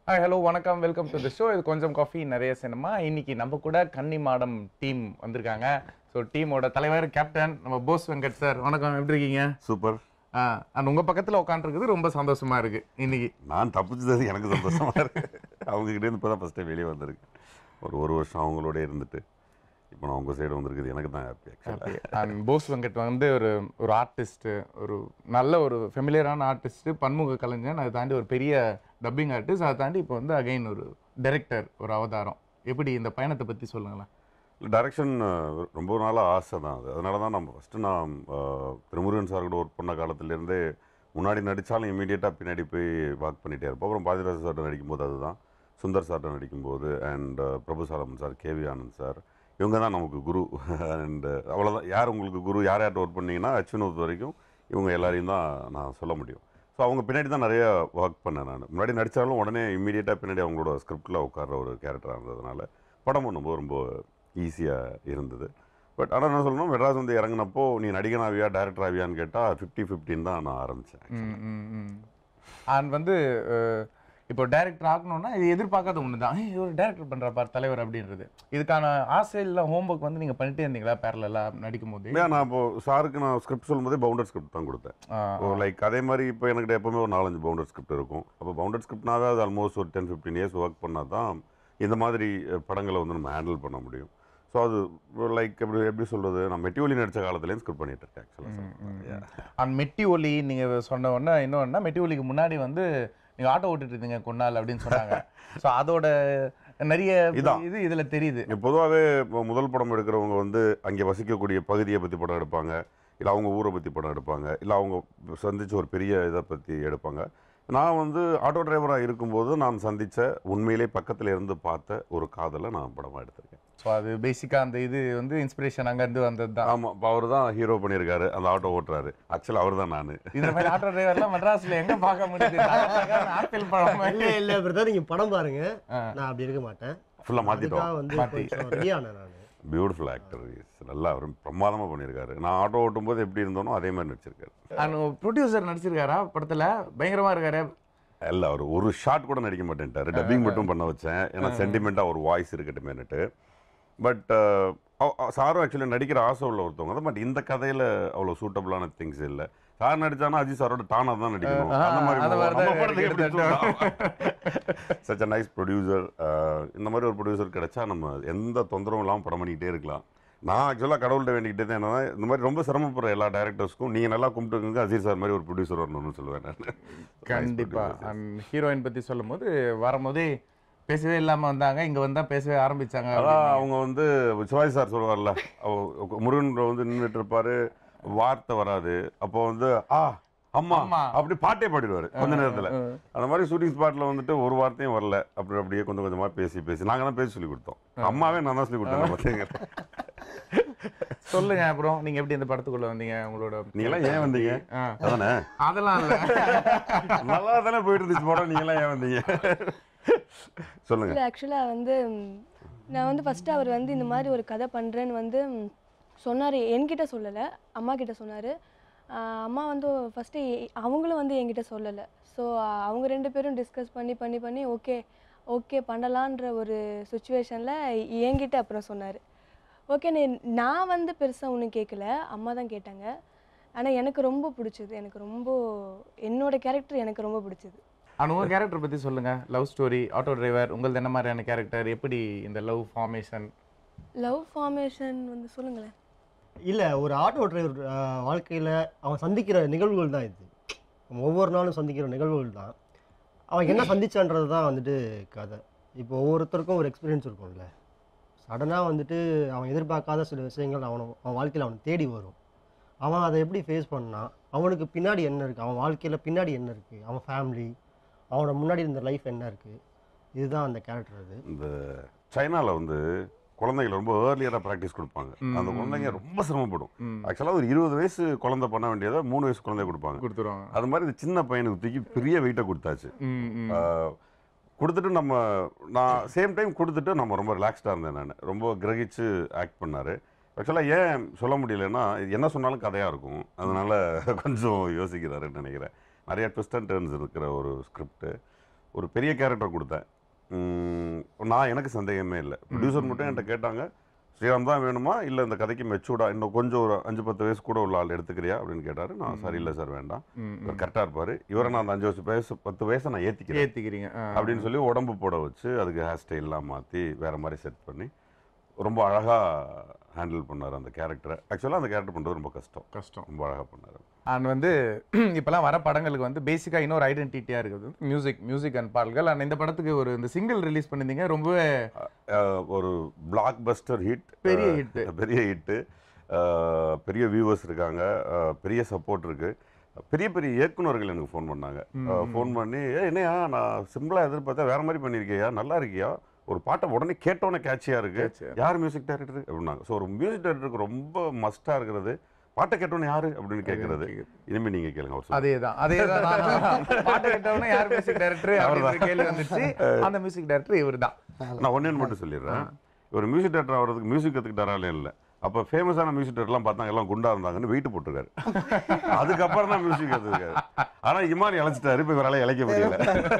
Hi hello வணக்கம் welcome to the show இது கொஞ்சம் காஃபி நிறைய சினிமா இன்னைக்கு நம்ம கூட கன்னி மாடம் டீம் வந்திருக்காங்க ஸோ டீமோட தலைவர் கேப்டன் நம்ம போஸ் வெங்கட் சார் வணக்கம் எப்படி இருக்கீங்க சூப்பர் அண்ட் உங்க பக்கத்துல உட்காந்துருக்குது ரொம்ப சந்தோஷமா இருக்கு இன்னைக்கு நான் தப்பிச்சது எனக்கு சந்தோஷமா இருக்கு அவங்க கிட்ட இருந்து இப்போ தான் ஃபஸ்ட்டு வெளியே வந்திருக்கு ஒரு ஒரு வருஷம் அவங்களோட இருந்துட்டு இப்போ நான் உங்க சைடு வந்திருக்குது எனக்கு தான் ஹாப்பி ஆக்சுவலாக அண்ட் போஸ் வெங்கட் வந்து ஒரு ஒரு ஆர்டிஸ்ட் ஒரு நல்ல ஒரு ஃபெமிலியரான ஆர்டிஸ்ட் பன்முக கலைஞன் அதை தாண்டி ஒரு பெரிய டப்பிங் ஆர்டிஸ்ட் அதை தாண்டி இப்போ வந்து அகைன் ஒரு டைரக்டர் ஒரு அவதாரம் எப்படி இந்த பயணத்தை பத்தி சொல்லுங்களேன் டைரக்ஷன் ரொம்ப நாளாக ஆசை தான் அது அதனால தான் நம்ம ஃபஸ்ட்டு நான் அஹ், திருமுருகன் சார் கூட ஒர்க் பண்ண காலத்துலேருந்தே முன்னாடி நடித்தாலும் இமீடியட்டாக பின்னாடி போய் வாக் பண்ணிகிட்டே இருப்போம் அப்புறம் பாதிராஜ சார்ட்ட நடிக்கும்போது அதுதான் சுந்தர் சார்ட்ட நடிக்கும்போது and Prabhu Solomon sir K V Anand sir இவங்க தான் நமக்கு குரு அண்ட் அவ்வளோதான் யார் உங்களுக்கு குரு யார் யார்கிட்ட ஒர்க் பண்ணீங்கன்னா அச்சுனூத் வரைக்கும் இவங்க எல்லாரையும் தான் நான் சொல்ல முடியும் ஸோ அவங்க பின்னாடி தான் நிறைய ஒர்க் பண்ணேன் நான் முன்னாடி நடித்தாலும் உடனே இம்மீடியட்டாக பின்னாடி அவங்களோட ஸ்கிரிப்டில் உட்கார்ற ஒரு கேரக்டராக இருந்ததுனால படம் பண்ணும்போது ரொம்ப ஈஸியாக இருந்தது பட் ஆனால் என்ன சொல்லணும் மெட்ராஸ் வந்து இறங்கினப்போ நீ நடிகன் ஆவியா டேரக்டர் ஆவியான்னு கேட்டால் ஃபிஃப்டி ஃபிஃப்டின் தான் நான் ஆரம்பித்தேன் அண்ட் வந்து அஹ், இப்போ டைரக்டர் ஆகணும்னா இது எதிர்பார்க்காத ஒன்று தான் இது ஒரு டைரக்டர் பண்ற பார் தலைவர் அப்படின்றது இதுக்கான ஆசை இல்லை ஹோம்ஒர்க் வந்து நீங்க பண்ணிட்டே இருந்தீங்களா பேரலாம் நடிக்கும் போது இல்லையா நான் இப்போ சாருக்கு நான் ஸ்கிரிப்ட் சொல்லும்போதே பவுண்டர் ஸ்கிரிப்ட் தான் கொடுத்தேன் ஓ லைக் அதே மாதிரி இப்போ என்கிட்ட எப்பவுமே ஒரு நாலஞ்சு பவுண்டர் ஸ்கிரிப்ட் இருக்கும் அப்போ பவுண்டர் ஸ்கிரிப்ட்னாவே அது ஆல்மோஸ்ட் ஒரு டென் ஃபிஃப்டீன் இயர்ஸ் ஒர்க் பண்ணால் தான் இந்த மாதிரி அஹ், படங்களை வந்து நம்ம ஹேண்டில் பண்ண முடியும் ஸோ அது லைக் எப்படி எப்படி சொல்கிறது நான் மெட்டியோலி நடித்த காலத்துலேயும் ஸ்கிரிப்ட் பண்ணிட்டு இருக்கேன் ஆக்சுவலாக அண்ட் மெட்டி ஒலி நீங்க சொன்ன உடனே இன்னொன்னா மெட்டி ஒலிக்கு முன்னாடி வந்து நீங்க ஆட்டோ ஓட்டிட்டு இருந்தீங்க கொண்டால் அப்படின்னு சொன்னாங்க ஸோ அதோட நிறைய இதான். இது இதுல தெரியுது இங்க பொதுவாகவே இப்போ முதல் படம் எடுக்கிறவங்க வந்து அங்கே வசிக்கக்கூடிய பகுதியை பற்றி படம் எடுப்பாங்க இல்லை அவங்க ஊரை பற்றி படம் எடுப்பாங்க இல்லை அவங்க சந்திச்ச ஒரு பெரிய இதை பற்றி எடுப்பாங்க நான் வந்து ஆட்டோ டிரைவராக இருக்கும்போது நான் சந்தித்த உண்மையிலே பக்கத்தில் இருந்து பார்த்த ஒரு காதலை நான் படமாக எடுத்திருக்கேன் ஸோ அது பேசிக்கா அந்த இது வந்து இன்ஸ்பிரேஷன் அங்கேருந்து வந்தது தான் ஆமாம் இப்போ அவர் தான் ஹீரோ பண்ணியிருக்காரு அந்த ஆட்டோ ஓட்டுறாரு ஆக்சுவலாக அவர் தான் நான் இந்த மாதிரி ஆட்டோ டிரைவர்லாம் மெட்ராஸ்ல எங்க பார்க்க முடியுது ஆப்பிள் பழம் மாதிரி. இல்ல இல்ல பிரதர் நீங்க படம் பாருங்க ஆ. நான் அப்படி இருக்க மாட்டேன் ஃபுல்லாக மாற்றிட்டோம் அதுக்காக வந்து மாத்தி. கொஞ்சம் ரெடி ஆனேன் நான் பியூட்டிஃபுல் ஆக்டர் நல்லா அவர் பிரமாதமாக பண்ணியிருக்காரு நான் ஆட்டோ ஓட்டும்போது எப்படி இருந்தோனோ அதே மாதிரி நடிச்சிருக்காரு அண்ட் ப்ரொடியூசர் நடிச்சிருக்காரா படத்துல பயங்கரமா இருக்காரு இல்ல அவர் ஒரு ஷாட் கூட நடிக்க மாட்டேன்ட்டாரு டப்பிங் மட்டும் பண்ண வச்சேன் ஏன்னா சென்டிமெண்ட்டாக ஒரு வாய்ஸ் இருக்கட்டுமேனுட்டு பட் சாரும் ஆக்சுவலி நடிக்கிற ஆசை உள்ள ஒருத்தவங்க தான் பட் இந்த கதையில அவ்வளோ சூட்டபிளான திங்ஸ் இல்லை சார் நடிச்சானா அஜித் சாரோட டானா தான் நடிக்கணும் ஆ, அந்த மாதிரி அந்த மாதிரி தான் நம்ம படத்துக்கு எப்படி கிட்டத்தட்ட. சச் அ நைஸ் ப்ரொடியூசர் இந்த மாதிரி ஒரு ப்ரொடியூசர் கிடைச்சா நம்ம எந்த தொந்தரவும் இல்லாமல் படம் பண்ணிக்கிட்டே இருக்கலாம் நான் ஆக்சுவலாக கடவுள்கிட்ட வேண்டிக்கிட்டே தான் என்னன்னா இந்த மாதிரி ரொம்ப சிரமப்படுற எல்லா டேரக்டர்ஸ்க்கும் நீங்கள் நல்லா கும்பிட்டுங்க அஜித் சார் மாதிரி ஒரு ப்ரொடியூசர் வரணும்னு சொல்லுவேன் நான் கண்டிப்பா அண்ட் ஹீரோயின் பத்தி சொல்லும்போது வரும்போதே பேசவே இல்லாம வந்தாங்க இங்க வந்தா பேசவே ஆரம்பிச்சாங்க அதான் அவங்க வந்து சிவாஜி சார் சொல்லுவார்ல அவ- முருகன் வந்து நின்றுட்டு இருப்பாரு வார்த்தை வராது அப்போ வந்து ஆ அம்மா அம்மா. அப்படி பாட்டே பாடிடுவாரு கொஞ்ச நேரத்துல அந்த மாதிரி ஷூட்டிங் ஸ்பாட்ல வந்துட்டு ஒரு வார்த்தையும் வரல அப்படி அப்படியே கொஞ்சம் கொஞ்சமா பேசி பேசி நாங்க தான் பேசி சொல்லி கொடுத்தோம் அம்மாவே நான் தான் சொல்லி கொடுத்தேன் பார்த்தீங்க சொல்லுங்க அப்புறம் நீங்க எப்படி இந்த படத்துக்குள்ள வந்தீங்க உங்களோட நீங்களாம் ஏன் வந்தீங்க ஆ. அதானே அதெல்லாம் இல்ல நல்லா தானே போயிட்டு இருந்துச்சு படம் நீங்களாம் ஏன் வந்தீங்க சொல்லுங்க இல்லை ஆக்சுவலாக வந்து ம், நான் வந்து ஃபஸ்ட்டு அவர் வந்து இந்த மாதிரி ஒரு கதை பண்ணுறேன்னு வந்து சொன்னார் என்கிட்ட சொல்லலை அம்மா கிட்ட சொன்னார் அம்மா வந்து ஃபஸ்ட்டு அவங்களும் வந்து என்கிட்ட சொல்லலை ஸோ அவங்க ரெண்டு பேரும் டிஸ்கஸ் பண்ணி பண்ணி பண்ணி ஓகே ஓகே பண்ணலான்ற ஒரு சுச்சுவேஷனில் என்கிட்ட அப்புறம் சொன்னார் ஓகே நான் வந்து பெருசாக ஒன்றும் கேட்கல அம்மா தான் கேட்டாங்க ஆனால் எனக்கு ரொம்ப பிடிச்சது எனக்கு ரொம்ப என்னோட கேரக்டர் எனக்கு ரொம்ப பிடிச்சது அண்ட் உங்க கேரக்டர் பத்தி சொல்லுங்க லவ் ஸ்டோரி ஆட்டோ டிரைவர் உங்களது என்ன மாதிரியான கேரக்டர் எப்படி இந்த லவ் ஃபார்மேஷன் லவ் ஃபார்மேஷன் வந்து சொல்லுங்களேன் இல்ல ஒரு ஆட்டோ டிரைவர் வாழ்க்கையில அவன் சந்திக்கிற நிகழ்வுகள் தான் இது அவன் ஒவ்வொரு நாளும் சந்திக்கிற நிகழ்வுகள் தான் அவன் என்ன சந்திச்சான்றது தான் வந்துட்டு கதை இப்போ ஒவ்வொருத்தருக்கும் ஒரு எக்ஸ்பீரியன்ஸ் இருக்கும்ல சடனாக வந்துட்டு அவன் எதிர்பார்க்காத சில விஷயங்கள் அவனை அவன் வாழ்க்கையில் அவனை தேடி வரும் அவன் அதை எப்படி ஃபேஸ் பண்ணான் அவனுக்கு பின்னாடி என்ன இருக்குது அவன் வாழ்க்கையில் பின்னாடி என்ன இருக்குது அவன் ஃபேமிலி அவனோட முன்னாடி இருந்த லைஃப் என்ன இருக்குது இதுதான் அந்த கேரக்டர் அது இந்த சைனால வந்து குழந்தைகள் ரொம்ப ஏர்லியராக ப்ராக்டிஸ் கொடுப்பாங்க அந்த குழந்தைங்க ரொம்ப சிரமப்படும் ஆக்சுவலாக ஒரு இருபது வயசு குழந்தை பண்ண வேண்டியதை மூணு வயசு குழந்தை கொடுப்பாங்க கொடுத்துருவாங்க அது மாதிரி இந்த சின்ன பையனுக்கு தூக்கி பெரிய வெயிட்டை கொடுத்தாச்சு ம், ம். ஆஹ், கொடுத்துட்டு நம்ம நான் சேம் டைம் கொடுத்துட்டு நம்ம ரொம்ப ரிலாக்ஸ்டாக இருந்தேன் நான் ரொம்ப கிரகிச்சு ஆக்ட் பண்ணார் ஆக்சுவலாக ஏன் சொல்ல முடியலன்னா இது என்ன சொன்னாலும் கதையாக இருக்கும் அதனால கொஞ்சம் யோசிக்கிறாருன்னு நினைக்கிறேன் நிறைய ட்விஸ்ட் அண்ட் டர்ன்ஸ் இருக்கிற ஒரு ஸ்கிரிப்ட் ஒரு பெரிய கேரக்டர் கொடுத்தேன் உம், நான் எனக்கு சந்தேகமே இல்லை ப்ரொடியூசர் மட்டும் என்கிட்ட கேட்டாங்க ஸ்ரீராம் தான் வேணுமா இல்லை இந்த கதைக்கு மெச்சூர்டா இன்னும் கொஞ்சம் ஒரு அஞ்சு பத்து வயசு கூட உள்ள ஆள் எடுத்துக்கிறியா அப்படின்னு கேட்டார் நான் சார் இல்லை சார் வேண்டாம் ம், இவர் ம். கரெக்டாக இருப்பார் இவரை நான் அந்த அஞ்சு வயசு வயசு பத்து வயசை நான் ஏற்றிக்கிறேன் ஏத்திக்கிறீங்க ஆ, அப்படின்னு சொல்லி உடம்பு போட வச்சு அதுக்கு ஹேர் ஸ்டைல்லாம் மாற்றி வேற மாதிரி செட் பண்ணி ரொம்ப அழகாக ஹேண்டில் பண்ணார் அந்த கேரக்டரை ஆக்சுவலாக அந்த கேரக்டர் பண்ணுறது ரொம்ப கஷ்டம் கஷ்டம் ரொம்ப அழகாக பண்ணார் அண்ட் வந்து இப்போலாம் வர படங்களுக்கு வந்து பேசிக்காக இன்னொரு ஐடென்டிட்டியாக இருக்குது மியூசிக் மியூசிக் அண்ட் பாடல்கள் அண்ட் இந்த படத்துக்கு ஒரு இந்த சிங்கிள் ரிலீஸ் பண்ணியிருந்தீங்க ரொம்பவே அஹ் ஒரு பிளாக் பஸ்டர் ஹிட் பெரிய hit. பெரிய ஹிட்டு பெரிய வியூவர்ஸ் இருக்காங்க அஹ் பெரிய சப்போர்ட் இருக்கு பெரிய பெரிய இயக்குனர்கள் எனக்கு ஃபோன் பண்ணாங்க ஃபோன் பண்ணி ஏ என்னையா நான் சிம்பிளாக எதிர்பார்த்தா வேற மாதிரி பண்ணியிருக்கியா நல்லா இருக்கியா ஒரு பாட்டை உடனே கேட்டோன்னே கேட்சியாக இருக்கு Catchy-ஆ. யார் மியூசிக் டைரக்டர் அப்படின்னாங்க ஸோ ஒரு மியூசிக் டைரக்டருக்கு ரொம்ப மஸ்டாக இருக்கிறது பாட்டை கேட்டோன்னே யாரு அப்படின்னு கேட்கறது இனிமே நீங்க கேளுங்க அவர் சொல்லுங்க. அதே தான் அதே தான் பாட்டு கேட்டவொடனே யார் மியூசிக் டைரக்டர் அப்படின்ற கேள்வி வந்துச்சு அந்த மியூசிக் டைரக்டர் இவர் தான் நான் ஒன்னே மட்டும் சொல்லிடுறேன் ஒரு மியூசிக் டேரக்டர் ஆகிறதுக்கு மியூசிக் கற்றுக்கிட்டாராலே இல்லை அப்போ ஃபேமஸான மியூசிக் டேரக்டர்லாம் பார்த்தாங்க எல்லாம் குண்டா இருந்தாங்கன்னு வெயிட் போட்டிருக்காரு அதுக்கப்புறம் தான் மியூசிக் கற்றுக்காரு ஆனால் இமான் இழைச்சிட்டாரு இப்போ இவரால் இழைக்க முடியல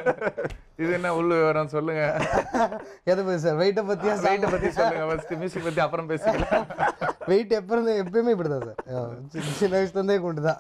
இது என்ன உள்ள விவரம் சொல்லுங்க எதை பத்தி சார் வெயிட்டை பத்தியா வெயிட்டை பத்தி சொல்லுங்க ஃபர்ஸ்ட் மியூசிக் பத்தி அப்புறம் பேசிக்கலாம் வெயிட் எப்போ இருந்து எப்பயுமே இப்படிதான் சார் சி- சின்ன வயசுல இருந்தே கொண்டு தான்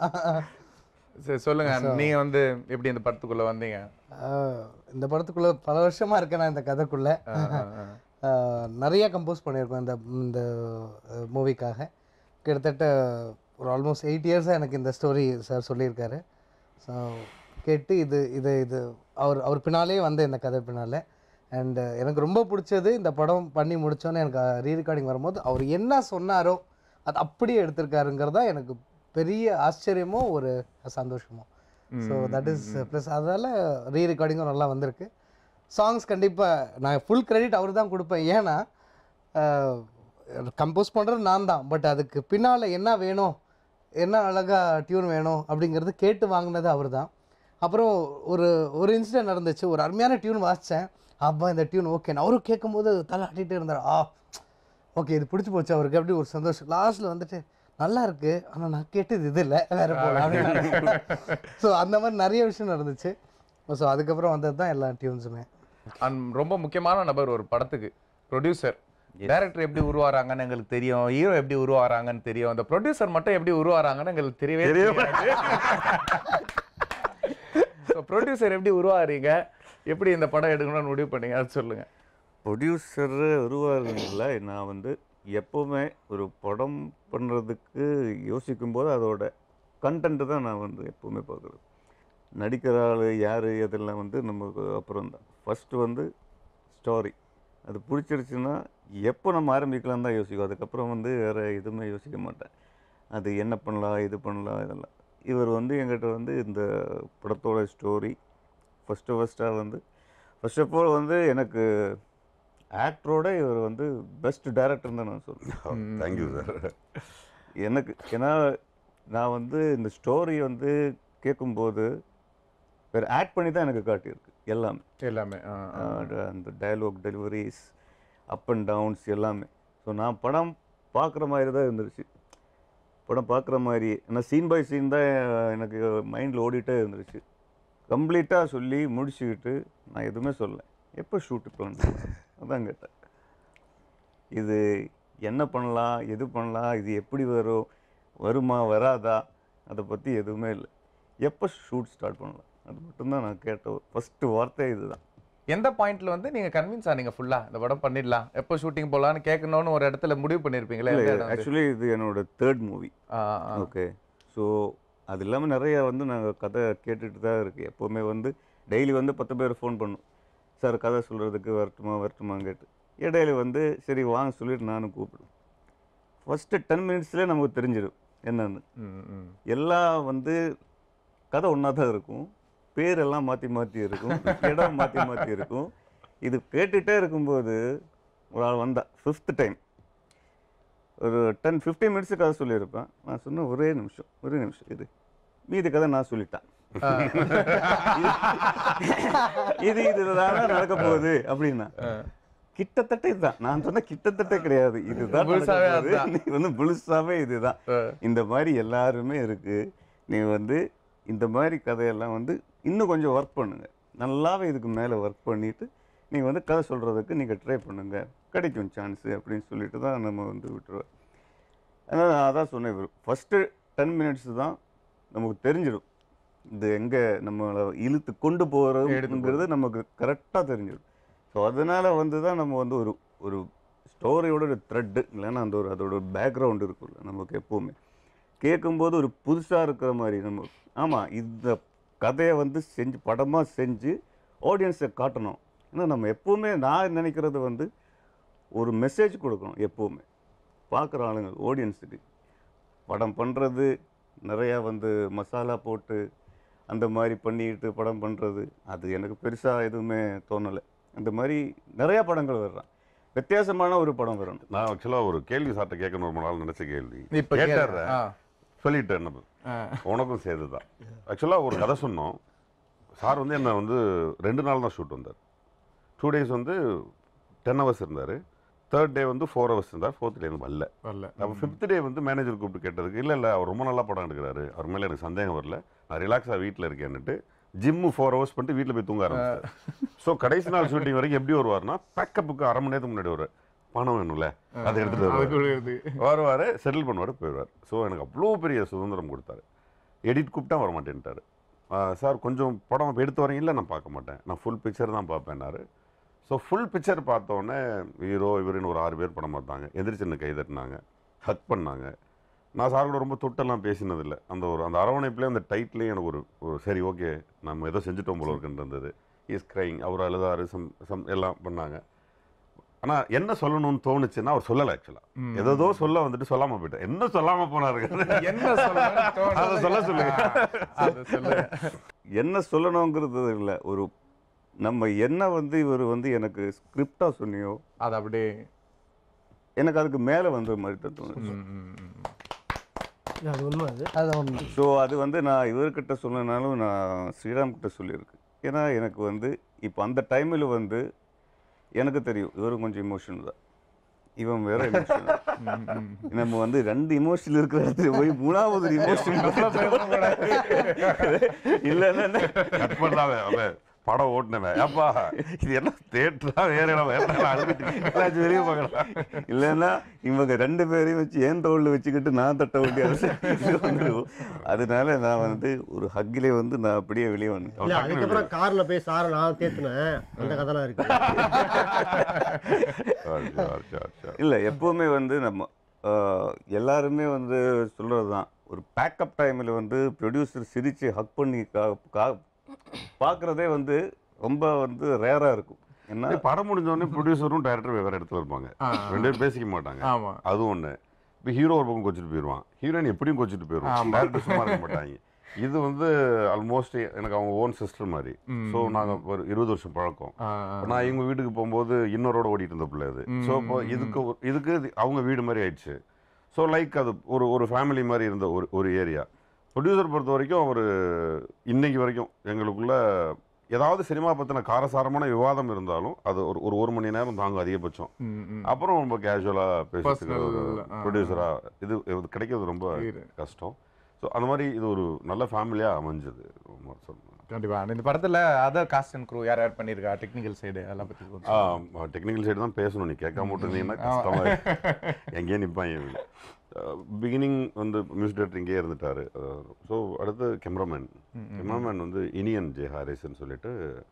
சரி சொல்லுங்க நீங்க வந்து எப்படி இந்த படத்துக்குள்ள வந்தீங்க இந்த படத்துக்குள்ள பல வருஷமா இருக்கேன் நான் இந்த கதைக்குள்ள ஆ, ஆ, ஆ. ஆஹ் நிறைய கம்போஸ் பண்ணியிருக்கோம் இந்த இந்த மூவிக்காக கிட்டத்தட்ட ஒரு ஆல்மோஸ்ட் எயிட் இயர்ஸாக எனக்கு இந்த ஸ்டோரி சார் சொல்லியிருக்காரு ஸோ கேட்டு இது இது இது அவர் அவர் பின்னாலே வந்த இந்த கதை பின்னாலே அண்ட் எனக்கு ரொம்ப பிடிச்சது இந்த படம் பண்ணி முடிச்சோன்னே எனக்கு ரீ ரெக்கார்டிங் வரும்போது அவர் என்ன சொன்னாரோ அது அப்படியே எடுத்திருக்காருங்கிறது தான் எனக்கு பெரிய ஆச்சரியமும் ஒரு சந்தோஷமும் ஸோ தட் இஸ் ப்ளஸ் அதனால் ரீ ரெக்கார்டிங்கும் நல்லா வந்திருக்கு சாங்ஸ் கண்டிப்பாக நான் ஃபுல் கிரெடிட் அவர் தான் கொடுப்பேன் ஏன்னா கம்போஸ் பண்ணுறது நான் தான் பட் அதுக்கு பின்னால் என்ன வேணும் என்ன அழகாக டியூன் வேணும் அப்படிங்கிறது கேட்டு வாங்கினது அவர் தான் அப்புறம் ஒரு ஒரு இன்சிடென்ட் நடந்துச்சு ஒரு அருமையான டியூன் வாசித்தேன் அப்பா இந்த டியூன் ஓகே அவரும் கேட்கும்போது தலை ஆட்டிகிட்டே இருந்தார் ஆ ஓகே இது பிடிச்சி போச்சு அவருக்கு அப்படி ஒரு சந்தோஷம் லாஸ்ட்டில் வந்துட்டு நல்லா இருக்கு ஆனால் நான் கேட்டது இது இல்லை வேற போகலாம் ஸோ அந்த மாதிரி நிறைய விஷயம் நடந்துச்சு ஸோ அதுக்கப்புறம் வந்தது தான் எல்லா டியூன்ஸுமே அண்ட் ரொம்ப முக்கியமான நபர் ஒரு படத்துக்கு ப்ரொடியூசர் டைரக்டர் எப்படி உருவாராங்கன்னு எங்களுக்கு தெரியும் ஹீரோ எப்படி உருவாராங்கன்னு தெரியும் அந்த ப்ரொடியூசர் மட்டும் எப்படி உருவாராங்கன்னு எங்களுக்கு தெரியவே தெரியாது ஸோ ப்ரொடியூசர் எப்படி உருவாறீங்க எப்படி இந்த படம் எடுக்கணும்னு முடிவு பண்ணீங்க அது சொல்லுங்க ப்ரொடியூசர் உருவாகிறதுல நான் வந்து எப்போவுமே ஒரு படம் பண்ணுறதுக்கு யோசிக்கும்போது அதோட கண்டென்ட்டு தான் நான் வந்து எப்போவுமே பார்க்குறது நடிக்கிற ஆள் யார் அதெல்லாம் வந்து நமக்கு அப்புறம் தான் ஃபஸ்ட்டு வந்து ஸ்டோரி அது பிடிச்சிருச்சுன்னா எப்போ நம்ம ஆரம்பிக்கலாம் தான் யோசிக்கும் அதுக்கப்புறம் வந்து வேறு எதுவுமே யோசிக்க மாட்டேன் அது என்ன பண்ணலாம் இது பண்ணலாம் இதெல்லாம் இவர் வந்து எங்கிட்ட வந்து இந்த படத்தோட ஸ்டோரி ஃபஸ்ட்டு ஃபஸ்ட்டாக வந்து ஃபர்ஸ்ட் ஆஃப் ஆல் வந்து எனக்கு ஆக்டரோட இவர் வந்து பெஸ்ட் டைரக்டர் தான் நான் சொல்லுவேன் தேங்க்யூ சார் எனக்கு ஏன்னா நான் வந்து இந்த ஸ்டோரி வந்து கேட்கும்போது வேறு ஆக்ட் பண்ணி தான் எனக்கு காட்டியிருக்கு எல்லாமே எல்லாமே ஆ, ஆ. ஆஹ் அந்த dialogue deliveries up and downs எல்லாமே ஸோ நான் படம் பார்க்குற மாதிரி தான் இருந்துருச்சு படம் பார்க்குற மாதிரி ஏன்னா சீன் பை சீன் தான் எனக்கு மைண்டில் ஓடிட்டே இருந்துருச்சு கம்ப்ளீட்டாக சொல்லி முடிச்சுக்கிட்டு நான் எதுவுமே சொல்லல எப்போ ஷூட் பிளான் அதான் கேட்டேன் இது என்ன பண்ணலாம் எது பண்ணலாம் இது எப்படி வரும் வருமா வராதா அதை பற்றி எதுவுமே இல்லை எப்போ ஷூட் ஸ்டார்ட் பண்ணலாம் அது மட்டும்தான் நான் கேட்ட ஃபஸ்ட்டு வார்த்தை இதுதான் எந்த பாயிண்ட்ல வந்து நீங்க கன்வின்ஸ் ஆனீங்க ஃபுல்லா இந்த படம் பண்ணிடலாம் எப்போ ஷூட்டிங் போலாம்னு கேட்கணும்னு ஒரு இடத்துல முடிவு பண்ணிருப்பீங்களா எந்த இடம் அது? ஆக்சுவலி இது என்னோட தேர்ட் மூவி ஆ, ஆ. ஓகே ஸோ அது இல்லாமல் நிறைய வந்து நாங்கள் கதை கேட்டுட்டு தான் இருக்குது எப்போவுமே வந்து டெய்லி வந்து பத்து பேர் ஃபோன் பண்ணும் சார் கதை சொல்கிறதுக்கு வரட்டுமா வரட்டுமான்னு கேட்டு இடையில வந்து சரி வாங்க சொல்லிட்டு நானும் கூப்பிடுவேன் ஃபஸ்ட்டு டென் மினிட்ஸ்லேயே நமக்கு தெரிஞ்சிடும் என்னன்னு ம், ம். எல்லாம் வந்து கதை ஒன்றா தான் இருக்கும் பேரெல்லாம் மாற்றி மாற்றி இருக்கும் இடம் மாற்றி மாற்றி இருக்கும் இது கேட்டுகிட்டே இருக்கும்போது ஒரு ஆள் வந்தா ஃபிஃப்த் டைம் ஒரு டென் ஃபிஃப்டீன் மினிட்ஸு கதை சொல்லியிருப்பேன் நான் சொன்ன ஒரே நிமிஷம் ஒரே நிமிஷம் இது மீதி கதை நான் சொல்லிட்டேன் இது இதுதான் நடக்க போகுது அப்படின்னா கிட்டத்தட்ட இதுதான் நான் சொன்ன கிட்டத்தட்ட கிடையாது இதுதான் முழுசாவே நடக்க போகுது. அதுதான். நீ வந்து முழுசாவே இதுதான் ஆ. இந்த மாதிரி எல்லாருமே இருக்கு நீ வந்து இந்த மாதிரி கதையெல்லாம் வந்து இன்னும் கொஞ்சம் ஒர்க் பண்ணுங்க நல்லாவே இதுக்கு மேலே ஒர்க் பண்ணிவிட்டு நீங்கள் வந்து கதை சொல்கிறதுக்கு நீங்கள் ட்ரை பண்ணுங்க கிடைக்கும் சான்ஸு அப்படின்னு சொல்லிட்டு தான் நம்ம வந்து விட்டுருவோம் அதனால் நான் அதான் சொன்னேன் ஃபஸ்ட்டு டென் மினிட்ஸ் தான் நமக்கு தெரிஞ்சிடும் இது எங்கே நம்மளை இழுத்து கொண்டு போகிறதுங்கிறது நமக்கு கரெக்டாக தெரிஞ்சிடும் ஸோ அதனால் வந்து தான் நம்ம வந்து ஒரு ஒரு ஸ்டோரியோட ஒரு த்ரெட்டு இல்லைன்னா அந்த ஒரு அதோட பேக்ரவுண்ட் இருக்குல்ல நமக்கு எப்போவுமே கேட்கும்போது ஒரு புதுசாக இருக்கிற மாதிரி நம்ம ஆமாம் இந்த கதையை வந்து செஞ்சு படமாக செஞ்சு ஆடியன்ஸை காட்டணும் ஏன்னா நம்ம எப்போவுமே நான் நினைக்கிறது வந்து ஒரு மெசேஜ் கொடுக்கணும் எப்போவுமே பார்க்குற ஆளுங்க ஆடியன்ஸுக்கு படம் பண்ணுறது நிறையா வந்து மசாலா போட்டு அந்த மாதிரி பண்ணிட்டு படம் பண்ணுறது அது எனக்கு பெருசாக எதுவுமே தோணலை அந்த மாதிரி நிறையா படங்கள் வர்றான் வித்தியாசமான ஒரு படம் வரணும் நான் ஆக்சுவலாக ஒரு கேள்வி சார்ட்ட கேட்கணும் ரொம்ப நாள் நினச்ச கேள்வி இப்ப கேட்டுறேன் ஆ. சொல்லிட்டேன் நம்ம உனக்கும் சேர்த்து தான் ஆக்சுவலாக ஒரு கதை சொன்னோம் சார் வந்து என்னை வந்து ரெண்டு நாள் தான் ஷூட் வந்தார் டூ டேஸ் வந்து டென் ஹவர்ஸ் இருந்தார் தேர்ட் டே வந்து ஃபோர் ஹவர்ஸ் இருந்தார் ஃபோர்த் டே வந்து வரல வரல அப்போ ஃபிஃப்த் டே வந்து மேனேஜர் கூப்பிட்டு கேட்டதுக்கு இல்லை இல்லை அவர் ரொம்ப நல்லா படம் எடுக்கிறாரு அவர் மேலே எனக்கு சந்தேகம் வரல நான் ரிலாக்ஸாக வீட்டில் இருக்கேன்னுட்டு ஜிம்மு ஃபோர் ஹவர்ஸ் பண்ணிட்டு வீட்டில் போய் தூங்க ஆரம்பிச்சார் ஸோ கடைசி நாள் ஷூட்டிங் வரைக்கும் எப்படி வருவார்னா பேக்கப்புக்கு அரை மணி நேரத்துக்கு முன்னாடி வருவார் பணம் வேணும்ல அதை எடுத்துகிட்டு வருவார் அதுக்கு ஒரு இது. வருவார் செட்டில் பண்ணுவார் போயிடுவார் ஸோ எனக்கு அவ்வளோ பெரிய சுதந்திரம் கொடுத்தாரு எடிட் கூப்பிட்டா வர மாட்டேன்ட்டாரு சார் கொஞ்சம் படம் இப்ப எடுத்து வரீங்க இல்லை நான் பார்க்க மாட்டேன் நான் ஃபுல் பிக்சர் தான் பார்ப்பேன்னாரு ஸோ ஃபுல் பிக்சர் பார்த்தோன்னே ஹீரோ இவருன்னு ஒரு ஆறு பேர் படம் பார்த்தாங்க எதிர்ச்சின்னு கை தட்டினாங்க ஹக் பண்ணாங்க நான் சார் கூட ரொம்ப தொட்டெல்லாம் பேசினதில்லை அந்த ஒரு அந்த அரவணைப்புலேயே அந்த டைட்லேயே எனக்கு ஒரு ஒரு சரி ஓகே நம்ம ஏதோ செஞ்சுட்டோம் போல இருக்குன்னு இருந்தது இஸ் கிரைங் அவர் அழுதாரு சம் சம் எல்லாம் பண்ணாங்க ஆனால் என்ன சொல்லணும்னு தோணுச்சுன்னா அவர் சொல்லலை ஆக்சுவலாக ஏதோ சொல்ல வந்துட்டு சொல்லாமல் போயிட்டேன் என்ன சொல்லாமல் போனாரு என்ன சொல்லணும்னு தோணுது. அதை சொல்ல சொல்லுங்க. ஆ, அதை சொல்லு என்ன சொல்லணுங்கிறது இல்லை ஒரு நம்ம என்ன வந்து இவர் வந்து எனக்கு ஸ்கிரிப்டாக சொன்னியோ அது அப்படியே எனக்கு அதுக்கு மேலே வந்த மாதிரி தான் தோணுது ம், ம், ம். இல்ல, அது உண்மை அது அது ஒன்று ஸோ அது வந்து நான் இவர்கிட்ட சொல்லனாலும் நான் ஸ்ரீராம் கிட்ட சொல்லியிருக்கேன் ஏன்னா எனக்கு வந்து இப்போ அந்த டைமில் வந்து எனக்கு தெரியும் இவரும் கொஞ்சம் இமோஷனல் தான் இவன் வேற இமோஷனல் ம், ம். நம்ம வந்து ரெண்டு இமோஷனல் இருக்கிற இடத்துல போய் மூணாவது ஒரு இமோஷனல் இல்லைன்னா கட் பண்ணாவே அவன் படம் ஓட்டுனவன் அப்பா இது என்ன தேட்டரா வேற இடம் வேற இடம் அழுதுட்டு எல்லாச்சும் வெளியே பார்க்கலாம் இல்லைன்னா இவங்க ரெண்டு பேரையும் வச்சு ஏன் தோளில் வச்சுக்கிட்டு நான் தட்ட வேண்டிய அவசியம் வந்துடும் அதனால நான் வந்து ஒரு ஹக்கிலே வந்து நான் அப்படியே வெளியே வந்தேன் இல்ல அதுக்கப்புறம் கார்ல போய் சாரை நான் தேத்துனேன் அந்த கதைலாம் இருக்கு இல்லை எப்போவுமே வந்து நம்ம ஆஹ், எல்லாருமே வந்து சொல்கிறது தான் ஒரு பேக்கப் டைமில் வந்து ப்ரொடியூசர் சிரித்து ஹக் பண்ணி கா கா பார்க்குறதே வந்து ரொம்ப வந்து ரேராக இருக்கும் ஏன்னா படம் முடிஞ்ச உடனே ப்ரொடியூசரும் டைரக்டர் வேற இடத்துல இருப்பாங்க ஆ, ரெண்டு பேரும் பேசிக்க மாட்டாங்க ஆமா அது ஒண்ணு இப்போ ஹீரோ ஒரு பக்கம் கொச்சிட்டு போயிடுவான் ஹீரோயின் எப்படியும் கொச்சிட்டு போயிடுவான் ஆமா. டேரக்டர் சும்மா இருக்க மாட்டாங்க இது வந்து ஆல்மோஸ்ட் எனக்கு அவங்க ஓன் சிஸ்டர் மாதிரி ம். ஸோ நாங்கள் ஒரு இருபது வருஷம் பழக்கம் ஆ, இப்ப நான் இவங்க வீட்டுக்கு போகும்போது இன்னொரோட ஓடிட்டு இருந்த பிள்ளை அது ஸோ இப்போ இதுக்கு ஒரு- இதுக்கு இது அவங்க வீடு மாதிரி ஆயிடுச்சு ஸோ லைக் அது ஒரு ஒரு ஃபேமிலி மாதிரி இருந்த ஒரு ஒரு ஏரியா ப்ரொடியூசர் பொறுத்த வரைக்கும் அவர் இன்னைக்கு வரைக்கும் எங்களுக்குள்ள ஏதாவது சினிமா பற்றின காரசாரமான விவாதம் இருந்தாலும் அது ஒரு ஒரு ஒரு மணி நேரம் தாங்க அதிகபட்சம் ம், ம். அப்புறம் ரொம்ப கேஷுவலாக பேசுறதுக்கு ஒரு Personal, ஆ. ப்ரொடியூசராக இது இது கிடைக்கிறது ரொம்ப இரு. கஷ்டம் ஸோ அந்த மாதிரி இது ஒரு நல்ல ஃபேமிலியாக அமைஞ்சது ரொம்ப சொல்லணும் கண்டிப்பா இந்த படத்துல அதர் காஸ்ட் அண்ட் க்ரூ யார் யார் பண்ணிருக்கா டெக்னிக்கல் சைடு அதெல்லாம் பத்தி கொஞ்சம் டெக்னிக்கல் சைடு தான் பேசணும் நீ கேட்காம விட்டுருந்தீங்கன்னா ஆமா. கஷ்டமா இருக்கு. எங்கேயே நிற்பாங்க பிகினிங் வந்து மியூசிக் டேரக்டர் இங்கேயே இருந்துட்டாரு ஸோ அடுத்து கேமராமேன் கேமராமேன் வந்து இனியன் ஜே ஹாரிஸ்ன்னு சொல்லிட்டு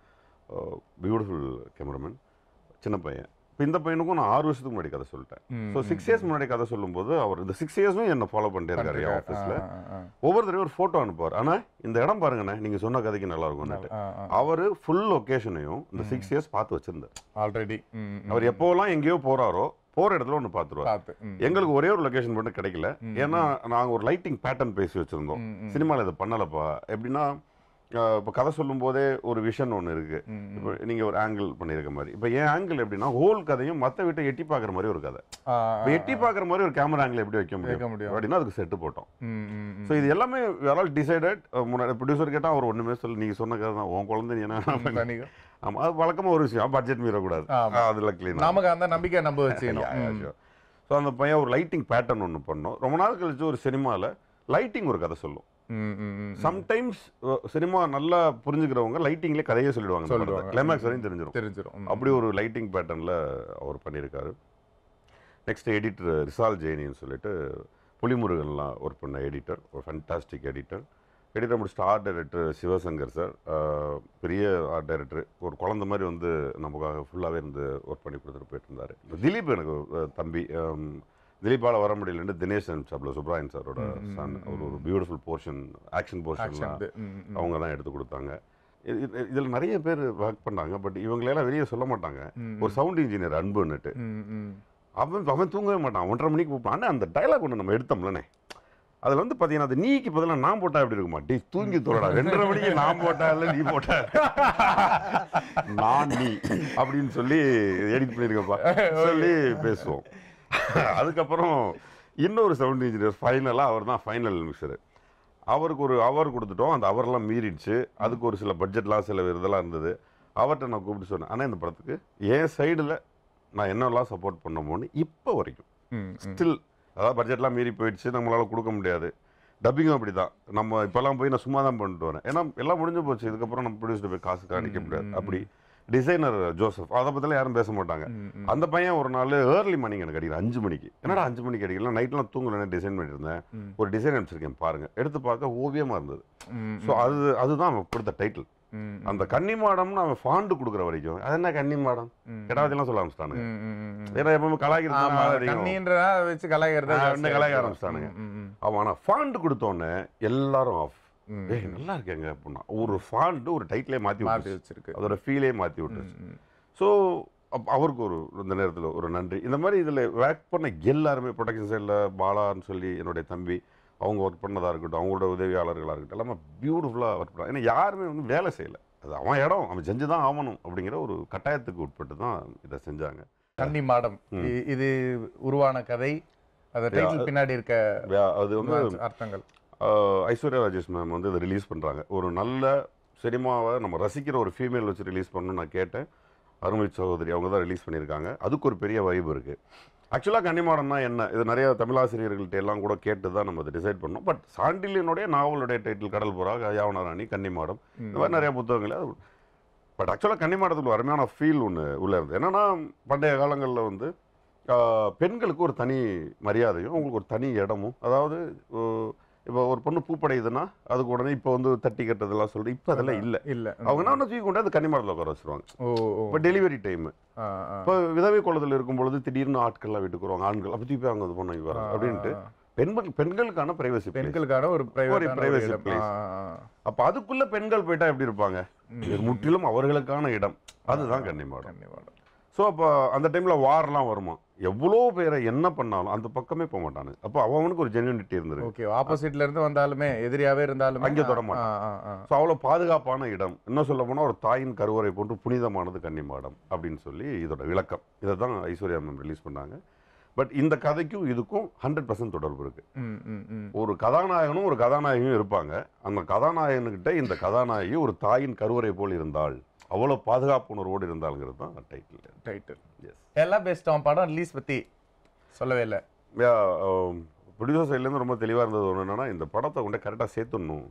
பியூட்டிஃபுல் கேமராமேன் சின்ன பையன் இப்போ இந்த பையனுக்கும் நான் ஆறு வருஷத்துக்கு முன்னாடி கதை சொல்லிட்டேன் ஸோ சிக்ஸ் இயர்ஸ் முன்னாடி கதை சொல்லும்போது அவர் இந்த சிக்ஸ் இயர்ஸும் என்ன ஃபாலோ பண்ணிட்டே இருக்காரு என் ஆஃபீஸில் ஒவ்வொரு தடவையும் ஒரு ஃபோட்டோ அனுப்புவார் ஆனால் இந்த இடம் பாருங்கண்ணே நீங்கள் சொன்ன கதைக்கு நல்லா இருக்கும்னுட்டு அவர் ஃபுல் லொக்கேஷனையும் இந்த சிக்ஸ் இயர்ஸ் பார்த்து வச்சிருந்தார் ஆல்ரெடி அவர் எப்போவெல்லாம் எங்கேயோ போறாரோ போற இடத்துல ஒன்று பார்த்துருவார் பார்த்து ம். எங்களுக்கு ஒரே ஒரு லொகேஷன் மட்டும் கிடைக்கல ஏன்னா நாங்கள் ஒரு லைட்டிங் பேட்டர்ன் பேசி வச்சிருந்தோம் ம், ம். சினிமாவில் இதை பண்ணலப்பா எப்படின்னா அஹ், இப்போ கதை சொல்லும் போதே ஒரு விஷன் ஒன்று இருக்கு ம், ம். இப்போ நீங்கள் ஒரு ஆங்கிள் பண்ணியிருக்க மாதிரி இப்போ என் ஆங்கிள் எப்படின்னா ஹோல் கதையும் மற்ற வீட்டை எட்டி பார்க்குற மாதிரி ஒரு கதை ஆ, இப்போ எட்டி பார்க்குற மாதிரி ஒரு கேமரா ஆங்கிள் எப்படி வைக்க வைக்க முடியும் முடியும். அப்படின்னா அதுக்கு செட்டு போட்டோம் ம், ம், ம். ஸோ இது எல்லாமே ஆல் டிசைடட் முன்னாடி ப்ரொடியூசர் கேட்டால் அவர் ஒன்றுமே சொல்லி நீங்கள் சொன்ன கதை தான் உன் குழந்தை நீ என்ன தனியா. ஆமாம் அது வழக்கமாக ஒரு விஷயம் பட்ஜெட் மீறக்கூடாது ஆமா. அதில் க்ளீன் நமக்கு அந்த நம்பிக்கை நம்ப வச்சுக்கணும் ஸோ அந்த பையன் ஒரு லைட்டிங் பேட்டர்ன் ஒன்று பண்ணோம் ரொம்ப நாள் கழிச்சு ஒரு சினிமாவில் லைட்டிங் ஒரு கதை சொல்லும் ம், ம், ம். சம்டைம்ஸ் சினிமா நல்லா புரிஞ்சுக்கிறவங்க லைட்டிங்லேயே கதையே சொல்லிடுவாங்க சொல்லிடுவாங்க. கிளைமேக்ஸ் வரையும் தெரிஞ்சிடும் தெரிஞ்சிரும் ம். அப்படி ஒரு லைட்டிங் பேட்டர்னில் அவர் பண்ணியிருக்காரு நெக்ஸ்ட் எடிட்டர் ரிசால் ஜெயினின்னு சொல்லிட்டு புலிமுருகன்லாம் ஒர்க் பண்ண எடிட்டர் ஒரு ஃபண்டாஸ்டிக் எடிட்டர் எடிட்டர் முடிச்சுட்டு ஆர்ட் டைரக்டர் சிவசங்கர் சார் ஆஹ், பெரிய ஆர்ட் டைரக்டர் ஒரு குழந்தை மாதிரி வந்து நமக்காக ஃபுல்லாகவே இருந்து ஒர்க் பண்ணி கொடுத்துட்டு போயிட்டு இருந்தார் திலீப் எனக்கு அஹ், தம்பி ஆம், திலீப்பால வர முடியலன்னு தினேஷ் சாப்ல சுப்ராயன் சாரோட சன் ஒரு ஒரு beautiful portion action Action portion இது. ம், ம். அவங்க தான் எடுத்து கொடுத்தாங்க இதில் நிறைய பேர் ஒர்க் பண்ணாங்க பட் இவங்களெல்லாம் வெளியே சொல்ல மாட்டாங்க ம், ஒரு சவுண்ட் இன்ஜினியர் அன்புன்னுட்டு ம், ம். அவன் அவன் தூங்கவே மாட்டான் ஒன்றரை மணிக்கு கூப்பிட்டான் அண்ணா அந்த டைலாக் ஒன்று நம்ம எடுத்தோம்லண்ணே அதில் வந்து பார்த்தீங்கன்னா அது நீக்கு பதிலாக நான் போட்டா எப்படி இருக்குமா டேய் தூங்கி தோடா ரெண்டரை மணிக்கு நான் போட்டா இல்லை நீ போட்டா நான் நீ அப்படின்னு சொல்லி எடிட் பண்ணியிருக்கப்பா சொல்லி பேசுவோம் அதுக்கப்புறம் இன்னொரு சவுண்ட் இன்ஜினியர் ஃபைனலாக அவர் தான் ஃபைனல் மிக்சரு அவருக்கு ஒரு அவர் கொடுத்துட்டோம் அந்த அவர்லாம் மீறிடுச்சு அதுக்கு ஒரு சில பட்ஜெட்லாம் சில இதெல்லாம் இருந்தது அவர்கிட்ட நான் கூப்பிட்டு சொன்னேன் ஆனால் இந்த படத்துக்கு என் சைடில் நான் என்னெல்லாம் சப்போர்ட் பண்ணமோன்னு இப்போ வரைக்கும் ம், ம். ஸ்டில் அதாவது பட்ஜெட்லாம் மீறி போயிடுச்சு நம்மளால கொடுக்க முடியாது டப்பிங்கும் அப்படி தான் நம்ம இப்போல்லாம் போய் நான் சும்மா தான் பண்ணிட்டு வரேன் ஏன்னா எல்லாம் முடிஞ்சு போச்சு இதுக்கப்புறம் நம்ம ப்ரொடியூசர் போய் காசு காணிக்க முடியாது அப்படி டிசைனர் ஜோசப் அதை பற்றிலாம் யாரும் பேச மாட்டாங்க ம், ம். அந்த பையன் ஒரு நாள் ஏர்லி மார்னிங் எனக்கு அடிக்கல அஞ்சு மணிக்கு என்னடா அஞ்சு மணிக்கு அடிக்கல நைட்லாம் தூங்கலன்னு டிசைன் பண்ணியிருந்தேன் ம். ஒரு டிசைன் அனுப்பிச்சிருக்கேன் பாருங்க எடுத்து பார்க்க ஓவியமாக இருந்தது ம், ஸோ அது அதுதான் அவன் கொடுத்த டைட்டில் ம், அந்த கன்னி மாடம்னு அவன் ஃபாண்டு கொடுக்குற வரைக்கும் அது என்ன கன்னி மாடம் ம். கிடாவதெல்லாம் சொல்ல ஆரம்பிச்சிட்டானுங்க ம், ம், ம், ம். ஏன்னா எப்பவுமே ஆமா, கலாய்க்கிறது கண்ணின்றதா வச்சு கலாய்க்கிறத ஆ, ஜாஸ்தியா இன்னும் கலாய்க்க இருக்கு. ஆரம்பிச்சிட்டானுங்க. ம், ம், ம். அவன் ஆனால் ஃபாண்டு கொடுத்தோன்னே எல்லாரும் ஆஃப் ம், ஏய் நல்லா இருக்கேங்க அப்படின்னா ஒரு ஃபாண்டு ஒரு டைட்டிலே மாற்றி மாத்தி விட்டு வச்சிருக்கு அதோட ஃபீலே மாற்றி விட்டுருச்சு ம், ம். ஸோ அவருக்கு ஒரு இந்த நேரத்தில் ஒரு நன்றி இந்த மாதிரி இதில் ஒர்க் பண்ண எல்லாருமே ப்ரொடக்ஷன் சைடில் பாலான்னு சொல்லி என்னுடைய தம்பி அவங்க ஒர்க் பண்ணதாக இருக்கட்டும் அவங்களோட உதவியாளர்களாக இருக்கட்டும் எல்லாமே பியூட்டிஃபுல்லாக ஒர்க் பண்ணாங்க ஏன்னா யாருமே வந்து வேலை செய்யலை அது அவன் இடம் அவன் செஞ்சு தான் ஆகணும் அப்படிங்கிற ஒரு கட்டாயத்துக்கு உட்பட்டு தான் இதை செஞ்சாங்க கன்னி மாடம் ம். இ- இது உருவான கதை அந்த டைட்டில் பின்னாடி இருக்க வே- அது வந்து அர்த்தங்கள் ஆஹ், ஐஸ்வர்யா ராஜேஷ் மேம் வந்து இதை ரிலீஸ் பண்ணுறாங்க ஒரு நல்ல சினிமாவை நம்ம ரசிக்கிற ஒரு ஃபீமேல் வச்சு ரிலீஸ் பண்ணணும்னு நான் கேட்டேன் அருமை சகோதரி அவங்க தான் ரிலீஸ் பண்ணியிருக்காங்க அதுக்கு ஒரு பெரிய வைப் இருக்குது ஆக்சுவலாக கன்னிமாடம்னா என்ன இது நிறைய தமிழாசிரியர்கள்ட்ட எல்லாம் கூட கேட்டு தான் நம்ம அதை டிசைட் பண்ணோம் பட் சாண்டிலியனுடைய நாவலுடைய டைட்டில் கடல் புறா யாவனாராணி கன்னிமாடம் இந்த மாதிரி நிறைய புத்தகங்கள் பட் ஆக்சுவலாக கன்னிமாடத்துக்கு ஒரு அருமையான ஃபீல் ஒன்று உள்ளே இருந்தது என்னன்னா பண்டைய காலங்களில் வந்து ஆஹ், பெண்களுக்கு ஒரு தனி மரியாதையும் அவங்களுக்கு ஒரு தனி இடமும் அதாவது இப்போ ஒரு பொண்ணு பூப்படையுதுன்னா அதுக்கு உடனே இப்போ வந்து தட்டி கட்டுறதெல்லாம் சொல்லிட்டு இப்போ அதெல்லாம் இல்லை இல்ல அவங்க என்ன ஒன்று தூக்கி கொண்டு அந்த கன்னிமாடத்தில் உட்கார வச்சிருவாங்க ஓ ஓ இப்போ டெலிவரி டைம் ஆ, ஆ. இப்போ விதவை குளத்தில் இருக்கும் பொழுது திடீர்னு ஆட்கள்லாம் வீட்டுக்கு வருவாங்க ஆண்கள் அப்போ தூக்கி அவங்க இது பண்ண வர அப்படின்ட்டு ஆ, ஆ. பெண்கள் பெண்களுக்கான பிரைவசி பெண்களுக்கான ஒரு ஒரு privacy place. அப்போ அதுக்குள்ள பெண்கள் போயிட்டா எப்படி இருப்பாங்க இது முற்றிலும் அவர்களுக்கான இடம் அதுதான் கன்னிமாடம் கன்னிமாடம் ஸோ அப்போ அந்த டைமில் வார்லாம் வருமா எவ்வளோ பேரை என்ன பண்ணாலும் அந்த பக்கமே போக மாட்டானுங்க அப்போ அவனுக்கு ஒரு ஜென்யூனிட்டி இருந்திருக்கு ஓகே ஆப்போசிட்ல இருந்து வந்தாலுமே எதிரியாவே இருந்தாலுமே அங்கே தொட ஆ, மாட்டான். ஆ, ஆ. ஸோ அவ்வளோ பாதுகாப்பான இடம் இன்னும் சொல்ல போனால் ஒரு தாயின் கருவறை போன்று புனிதமானது கன்னிமாடம் அப்படின்னு சொல்லி இதோட விளக்கம் இதை தான் ஐஸ்வர்யா மேம் ரிலீஸ் பண்ணாங்க பட் இந்த கதைக்கும் இதுக்கும் ஹண்ட்ரட் பர்சன்ட் தொடர்பு இருக்கு ம், ம், ம். ஒரு கதாநாயகனும் ஒரு கதாநாயகியும் இருப்பாங்க அந்த கதாநாயகனுக்கிட்ட இந்த கதாநாயகி ஒரு தாயின் கருவறை போல் இருந்தாள் அவ்வளோ பாதுகாப்பு உணர்வோடு இருந்தாளுங்கிறது தான் டைட்டில் டைட்டில் எஸ் எல்லாம் பெஸ்ட் அவன் படம் ரிலீஸ் பத்தி சொல்லவே இல்லை ப்ரொடியூசர் சைட்லேருந்து ரொம்ப தெளிவாக இருந்தது ஒன்று என்னன்னா இந்த படத்தை கொண்டு கரெக்டாக சேர்த்துடணும்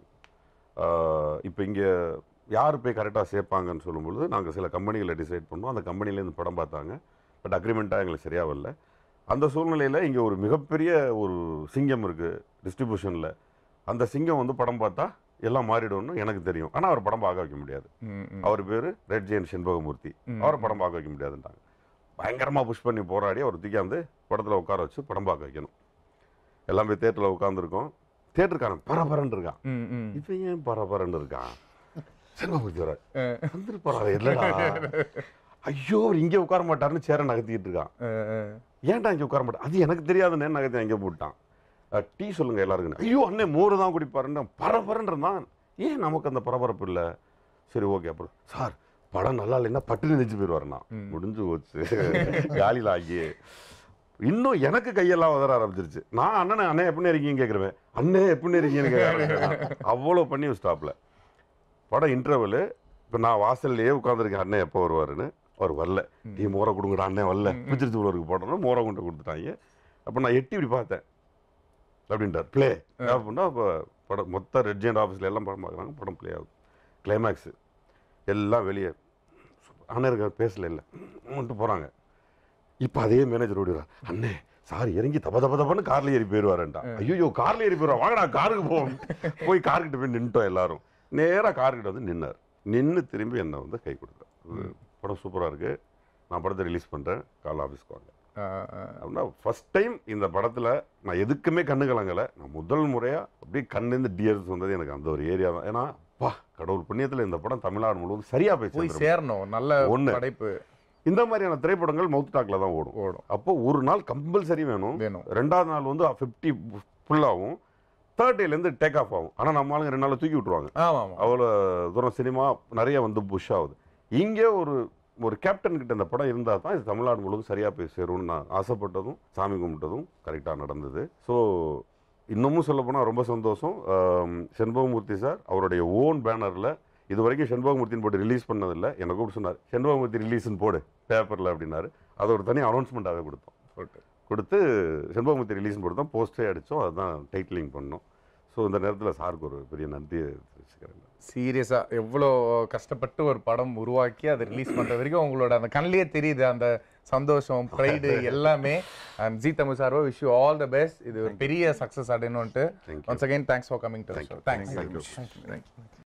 இப்போ இங்கே யார் போய் கரெக்டாக சேர்ப்பாங்கன்னு சொல்லும்பொழுது நாங்கள் சில கம்பெனிகளை டிசைட் பண்ணோம் அந்த கம்பெனிலேருந்து படம் பார்த்தாங்க பட் அக்ரிமெண்ட்டாக எங்களுக்கு சரியாக வரல அந்த சூழ்நிலையில் இங்கே ஒரு மிகப்பெரிய ஒரு சிங்கம் இருக்குது டிஸ்ட்ரிபியூஷனில் அந்த சிங்கம் வந்து படம் பார்த்தா எல்லாம் மாறிடும்னு எனக்கு தெரியும் ஆனால் அவர் படம் பார்க்க வைக்க முடியாது ம், ம். அவர் பேர் ரெட் ஜெயின் செண்பகமூர்த்தி ம். அவரை படம் பார்க்க வைக்க முடியாதுன்ட்டாங்க பயங்கரமாக புஷ் பண்ணி போராடி அவர் தூக்கியாந்து படத்தில் உட்கார வச்சு படம் பார்க்க வைக்கணும் எல்லாம் போய் தேட்டரில் உட்காந்துருக்கோம் தேட்டருக்காரன் பரபரன்னு இருக்கான் ம், ம். இப்போ ஏன் பரபரன்னு இருக்கான் செண்பகமூர்த்தி வர ஆ, வந்துட்டு போறாரு இல்லடா ஐயோ அவர் இங்கே உட்கார மாட்டாருன்னு சேரை நகர்த்திக்கிட்டு இருக்கான் ஆ, ஆ. ஏன்டா இங்கே உட்கார மாட்டேன் அது எனக்கு தெரியாதுன்னு நகர்த்தி அங்கே போட்டான் அஹ், டீ சொல்லுங்க எல்லாருக்கும் ஐயோ அண்ணே மோர் தான் குடிப்பாருன்னு பரபரன்னு இருந்தான் ஏன் நமக்கு அந்த பரபரப்பு இல்லை சரி ஓகே அப்புறம் சார் படம் நல்லா இல்லைன்னா பட்டுன்னு நினைச்சு போயிடுவாருண்ணா ம். முடிஞ்சு போச்சு காலியில் ஆகி இன்னும் எனக்கு கையெல்லாம் உதற ஆரம்பிச்சிருச்சு நான் அண்ணனை அண்ணே எப்படி இருக்கீங்க கேட்குறேன் அண்ணே எப்படி இருக்கீங்கன்னு கேட்க ஆரம்பிச்சிட்டேன். அவ்வளோ பண்ணி ஸ்டாப்பில் படம் இன்டர்வலு இப்போ நான் வாசல்லையே உட்காந்துருக்கேன் அண்ணன் எப்போ வருவாருன்னு அவர் வரல டீ மோரை கொடுங்கடா அண்ணன் வரல பிச்சிருச்சு உள்ளவருக்கு போட்டோம் மோரை கொண்டு கொடுத்துட்டாங்க அப்போ நான் எட்டி இப்படி பார்த்தேன் அப்படின்ட்டார் ப்ளே அப்படின்னா இப்போ படம் மொத்த ரெட் ஜெயண்ட் ஆஃபீஸில் எல்லாம் படம் பார்க்குறாங்க படம் ப்ளே ஆகுது கிளைமேக்ஸு எல்லாம் வெளியே அண்ணன் பேசல இல்லை மட்டும் போகிறாங்க இப்போ அதே மேனேஜர் ஓடிடுறார் அண்ணே சார் இறங்கி தப தப தபன்னு கார்ல ஏறி போயிடுவாருன்ட்டா ஐயோ கார்ல ஏறி போயிடுவா வாங்கடா காருக்கு போவோம் போய் கார்கிட்ட போய் நின்ட்டோம் எல்லாரும் நேராக கார்கிட்ட வந்து நின்னார் நின்று திரும்பி என்னை வந்து கை கொடுத்தார் இது படம் சூப்பராக இருக்கு நான் படத்தை ரிலீஸ் பண்ணுறேன் கால் ஆஃபீஸ்க்கு வாங்க ஆஹ் ஆஹ் அப்படின்னா ஃபர்ஸ்ட் டைம் இந்த படத்தில் நான் எதுக்குமே கண்ணு கலங்கலை நான் முதல் முறையாக அப்படியே கண்ணிருந்து டியர்ஸ் வந்தது எனக்கு அந்த ஒரு ஏரியா தான் ஏன்னா பா கடவுள் புண்ணியத்தில் இந்த படம் தமிழ்நாடு முழுவதும் சரியாக போய் போய் சேர்ந்துரும். சேரணும் நல்ல ஒண்ணு. படைப்பு இந்த மாதிரியான திரைப்படங்கள் மவுத் டாக்ல தான் ஓடும் ஓடும் அப்போ ஒரு நாள் கம்பல்சரி வேணும் வேணும் ரெண்டாவது நாள் வந்து ஃபிஃப்டி ஃபுல்லாகும் தேர்ட் டேலேருந்து டேக் ஆஃப் ஆகும் ஆனால் நம்ம ஆளுங்க ரெண்டு நாள் தூக்கி விட்டுருவாங்க ஆமா ஆமா அவ்வளோ தூரம் சினிமா நிறைய வந்து புஷ் ஆகுது இங்கே ஒரு ஒரு கேப்டன் கிட்ட இந்த படம் இருந்தால் தான் இது தமிழ்நாடு முழுவதும் சரியாக போய் சேரும்னு நான் ஆசைப்பட்டதும் சாமி கும்பிட்டதும் கரெக்டாக நடந்தது ஸோ இன்னமும் சொல்ல போனால் ரொம்ப சந்தோஷம் ஆம், செண்பகமூர்த்தி சார் அவருடைய ஓன் பேனரில் இது வரைக்கும் செண்பகமூர்த்தின்னு போட்டு ரிலீஸ் பண்ணதில்லை என்னை கூப்பிட்டு சொன்னார் செண்பகமூர்த்தி ரிலீஸ்னு போடு பேப்பரில் அப்படின்னாரு அது ஒரு தனி அனௌன்ஸ்மெண்ட்டாகவே கொடுத்தோம் போட்டு. கொடுத்து செண்பகமூர்த்தி ரிலீஸ்னு போட்டு தான் போஸ்டே அடித்தோம் அதுதான் டைட்டிலிங் பண்ணோம் ஸோ இந்த நேரத்தில் சாருக்கு ஒரு பெரிய நன்றியை தெரிவிச்சுக்கிறேன் சீரியஸா எவ்வளோ கஷ்டப்பட்டு ஒரு படம் உருவாக்கி அதை ரிலீஸ் பண்ற வரைக்கும் உங்களோட அந்த கண்ணிலே தெரியுது அந்த சந்தோஷம் ப்ரைடு எல்லாமே அண்ட் ஜி தமிழ் சார்வோ wish you all the best இது ஒரு பெரிய சக்ஸஸ் அடையணும்ட்டு Thank you. Once again thanks for coming to Thank you. Thanks Thank you. Thanks